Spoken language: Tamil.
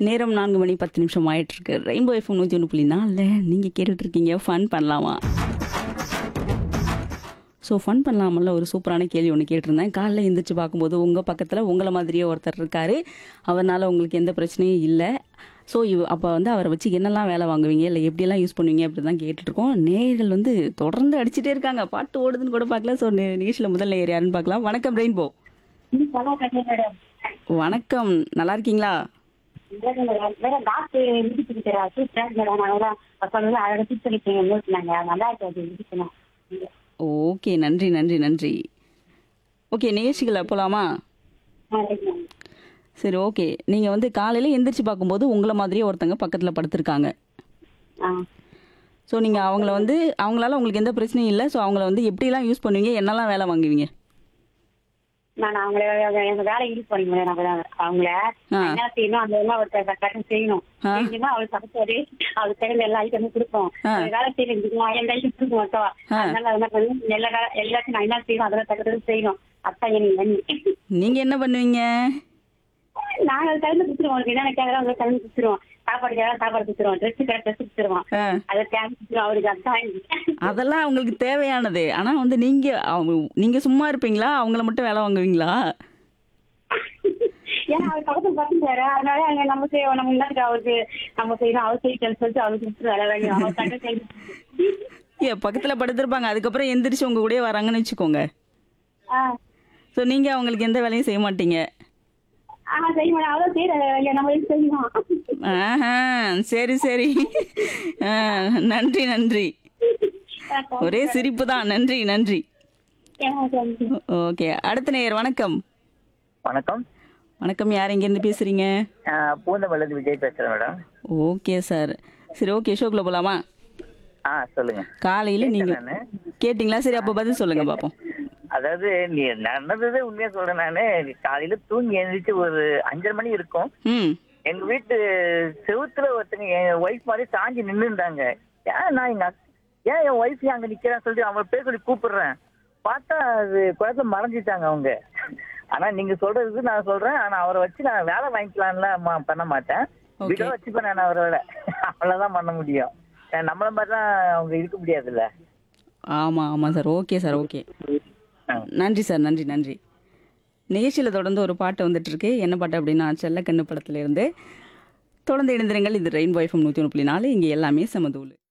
நேரம் நான்கு மணி பத்து நிமிஷம் ஆயிட்டு இருக்கு ரெயின்போ எஃப்எம் நூற்றி ஒன்று புள்ளி நாலில் நீங்கள் கேட்டுட்டு இருக்கீங்க ஃபன் பண்ணலாமா ஸோ ஃபன் பண்ணலாமல்ல ஒரு சூப்பரான கேள்வி ஒன்று கேட்டிருந்தேன் காலைல எந்திரிச்சு பார்க்கும்போது உங்கள் பக்கத்தில் உங்களை மாதிரியே ஒருத்தர் இருக்கார் அவர்னால உங்களுக்கு எந்த பிரச்சனையும் இல்லை ஸோ இவ் அப்போ வந்து அவரை வச்சு என்னெல்லாம் வேலை வாங்குவீங்க இல்லை எப்படியெல்லாம் யூஸ் பண்ணுவீங்க அப்படி தான் கேட்டுட்ருக்கோம் நேயர்கள் வந்து தொடர்ந்து அடிச்சிட்டே இருக்காங்க பாட்டு ஓடுதுன்னு கூட பார்க்கல ஸோ நிகழ்ச்சியில் முதல் நேயர் யாருன்னு பார்க்கலாம் வணக்கம் ரெயின்போ மேடம் வணக்கம் நல்லா இருக்கீங்களா மேடம் டாக்டர் இடிச்சுக்கிட்டா சூப்பர் மேடம் அதான் சொன்னது அதோட சுத்தரிப்பீங்க நோட்டினாங்க நல்லா இருக்கு அது இடிக்கணும் ஓகே நன்றி நன்றி நன்றி ஓகே நிகழ்ச்சிகளை போகலாமா சரி ஓகே நீங்கள் வந்து காலையில் எந்திரிச்சு பார்க்கும்போது உங்களை மாதிரியே ஒருத்தங்க பக்கத்தில் படுத்திருக்காங்க ஆ ஸோ நீங்கள் அவங்கள வந்து அவங்களால உங்களுக்கு எந்த பிரச்சனையும் இல்லை ஸோ அவங்கள வந்து எப்படிலாம் யூஸ் பண்ணுவீங்க என்னெல்லாம் வேலை வாங்குவீங்க நான் அவங்கள எங்க வேலை யூஸ் பண்ணிக்கிறேன் நான் அவங்கள ஆ. என்ன செய்யணும் அந்த எல்லாம் ஒரு கட்டம் செய்யணும் ஆ. செஞ்சோம்னா அவளுக்கு பக்கத்தோடு அவளுக்கு தேவையான எல்லா ஐட்டமும் கொடுப்போம் ஆ. அவ வேலை செய்யணும் எந்த ஐட்டம் கொடுக்க மாட்டோம் ஆ. அதனால என்ன பண்ணும் எல்லா வேலை எல்லாத்தையும் நான் என்ன செய்யணும் அதெல்லாம் தக்கத்துல செய்யணும் அத்தா எனக்கு நீங்கள் என்ன பண்ணுவீங்க நாங்க அது கலந்து கொடுத்துருவோம் உங்களுக்கு என்ன கேட்கறோம் அதை கலந்து கொடுத்துருவோம் சாப்பாடு கேட்கறோம் சாப்பாடு கொடுத்துருவோம் ட்ரெஸ் கேட்க ட்ரெஸ் கொடுத்துருவோம் ஆ அதை தேவை கொடுத்துருவோம் அவருக்கு அதான் அதெல்லாம் அவங்களுக்கு தேவையானது ஆனால் வந்து நீங்கள் அவங்க நீங்கள் சும்மா இருப்பீங்களா அவங்கள மட்டும் வேலை வாங்குவீங்களா ஏன்னா அவர் பக்கத்துல பசங்க அதனால அங்க நம்ம செய்வோம் நம்ம என்ன அவருக்கு நம்ம செய்யணும் அவர் செய்யணும் சொல்லிட்டு அவருக்கு கொடுத்து வேலை வாங்கி அவர் தக்க செய்து ஏ பக்கத்தில் படுத்திருப்பாங்க அதுக்கப்புறம் எந்திரிச்சு உங்கள் கூடயே வராங்கன்னு வச்சுக்கோங்க ஆ ஸோ நீங்கள் அவங்களுக்கு எந்த வேலையும் செய்ய மாட்டீங்க ஆ செய்ய மாட்டோம் அவரும் செய்யற வேலையை நம்ம எதுக்கு செய்யணும் ஆஹா சரி சரி ஆ, நன்றி நன்றி ஒரே சிரிப்பு தான் நன்றி நன்றி ஓகே அடுத்த நேயர் வணக்கம் வணக்கம் வணக்கம் யார் எங்கேருந்து பேசுறீங்க ஆஹ் பூந்தமல்லி விஜய் பேசுறேன் மேடம் ஓகே சார் சரி ஓகே ஷோக்குள்ள போலாமா ஆ சொல்லுங்க காலையில் நீங்கள் நானு கேட்டிங்களா சரி அப்போ பதில் சொல்லுங்க பார்ப்போம் அதாவது நீ நடந்ததே உண்மையா சொல்றேன் நானு காலையில தூங்கி எழுந்திரிச்சு ஒரு அஞ்சரை மணி இருக்கும் ம் எங்க வீட்டு செவுத்துல ஒருத்தங்க என் ஒய்ஃப் மாதிரி சாஞ்சி நின்று இருந்தாங்க ஏன் நான் எங்க அக்- ஏன் என் ஒய்ஃப் அங்க நிக்கிறான்னு சொல்லிட்டு அவங்க பேர் சொல்லி கூப்பிடுறேன் பார்த்தா அது குழந்தை மறைஞ்சிட்டாங்க அவங்க ஆனா நீங்க சொல்றது நான் சொல்றேன் ஆனா அவரை வச்சு நான் வேலை வாங்கிக்கலாம்லாம் மா- பண்ண மாட்டேன் Okay. வீட்டை வச்சுப்பேன் நான் அவரோட அவ்வளவுதான் பண்ண முடியும் ஏன் நம்மள மாதிரி தான் அவங்க இருக்க முடியாதுல்ல ஆமாம் ஆமாம் சார் ஓகே சார் ஓகே ஆ. நன்றி சார் நன்றி நன்றி நிகழ்ச்சியில் தொடர்ந்து ஒரு பாட்டு வந்துட்டு இருக்கு என்ன பாட்டு அப்படின்னா செல்லக்கண்ணு படத்துல இருந்து தொடர்ந்து இணைந்திருங்கள் இது ரெயின் பாய்ஃபம் நூற்றி ஒன்று புள்ளி நாலு இங்கே எல்லாமே சமதூள்